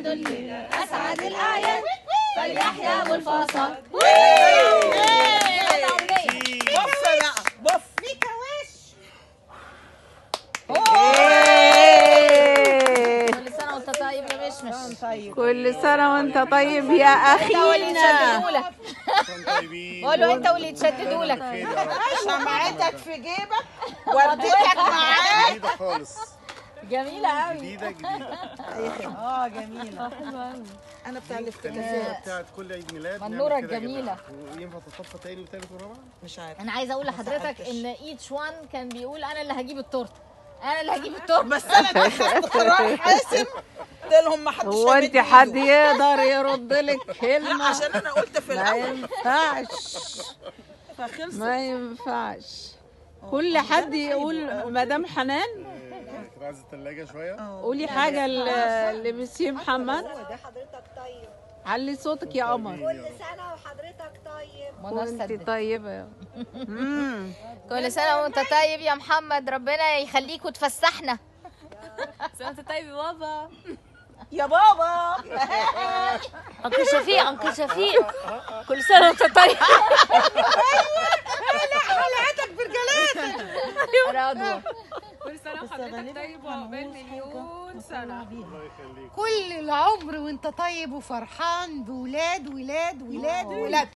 الليلة أسعد الأعياد فليحيى أبو الفصل بص بقى بص ميكا وش كل سنة وأنت طيب يا مشمش طيب كل سنة وانت طيب يا أنت واللي أخينا يتشددوا لك طيبين بقول له أنت واللي يتشددوا لك خير يا رب شمعتك في جيبك وردتك معاك جديدة خالص جميلة قوي جديدة جديدة اه جميله انا بتاع الافتكاسات التكلفة بتاعت كل عيد ميلاد نعمل منورة كده يا الجميلة. جماعة. وينفع تطفى تاني وتالت ورابع؟ مش عارف أنا عايزة أقول ما لحضرتك سألتش. إن ايتش وان كان بيقول أنا اللي هجيب التورتة أنا اللي هجيب التورتة بس انا اتخذت قرار حاسم قلت لهم ما حدش هو هيمد انت إيده. حد يقدر يرد لك لا كلمة عشان انا قلت في ما الاول ينفعش فخلص ما ينفعش كل حد يقول مدام حنان كنت عايز التلاجة شوية قولي حاجة ل- لمسيو محمد ده حضرتك طيب علي صوتك يا قمر كل سنة وحضرتك طيب منى وانت السدد. طيبة يا مم. كل سنة وأنت طيب يا محمد ربنا يخليك وتفسحنا انت طيب يا بابا يا بابا انكل شفيق انكل شفيق كل سنه وانت طيب رضوى كل سنه وحضرتك طيب وعقبال مليون سنه الله يخليك كل العمر وانت طيب وفرحان بولاد ولاد ولاد ولاد